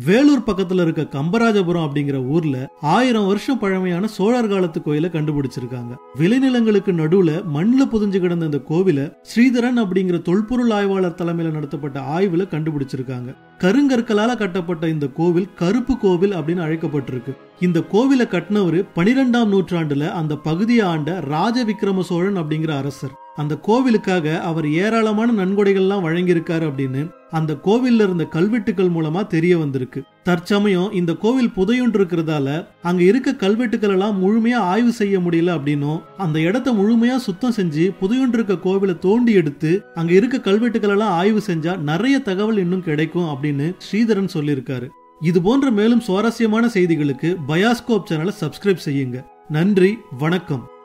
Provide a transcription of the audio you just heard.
வேலூர் பக்கத்துல இருக்க கம்பராஜபுரம் அப்படிங்கிற ஊர்ல ஆயிரம் வருஷம் பழமையான சோழர் காலத்து கோயிலை கண்டுபிடிச்சிருக்காங்க விளைநிலங்களுக்கு நடுவுல மண்ணுல புதிஞ்சு கிடந்த இந்த கோவிலை ஸ்ரீதரன் அப்படிங்கிற தொல்பொருள் ஆய்வாளர் தலைமையில நடத்தப்பட்ட ஆய்வுல கண்டுபிடிச்சிருக்காங்க கருங்கற்களால கட்டப்பட்ட இந்த கோவில் கருப்பு கோவில் அப்படின்னு அழைக்கப்பட்டிருக்கு இந்த கோவிலை கட்டினவர் பனிரெண்டாம் நூற்றாண்டுல அந்த பகுதியை ஆண்ட ராஜ விக்ரம சோழன் அப்படிங்கிற அரசர் அந்த கோவிலுக்காக அவர் ஏராளமான நன்கொடைகள்லாம் வழங்கியிருக்காரு அப்படின்னு அந்த கோவில்ல இருந்த கல்வெட்டுக்கள் மூலமா தெரிய வந்திருக்கு தற்சமயம் இந்த கோவில் புதையுண்டு இருக்கிறதால அங்க இருக்க கல்வெட்டுக்கள் எல்லாம் முழுமையா ஆய்வு செய்ய முடியல அப்படின்னும் அந்த இடத்த முழுமையா சுத்தம் செஞ்சு புதையுண்டு இருக்க கோவிலை தோண்டி எடுத்து அங்க இருக்க கல்வெட்டுக்கள் எல்லாம் ஆய்வு செஞ்சா நிறைய தகவல் இன்னும் கிடைக்கும் அப்படின்னு ஸ்ரீதரன் சொல்லியிருக்காரு இது போன்ற மேலும் சுவாரஸ்யமான செய்திகளுக்கு பயாஸ்கோப் சேனலை சப்ஸ்கிரைப் செய்யுங்க நன்றி வணக்கம்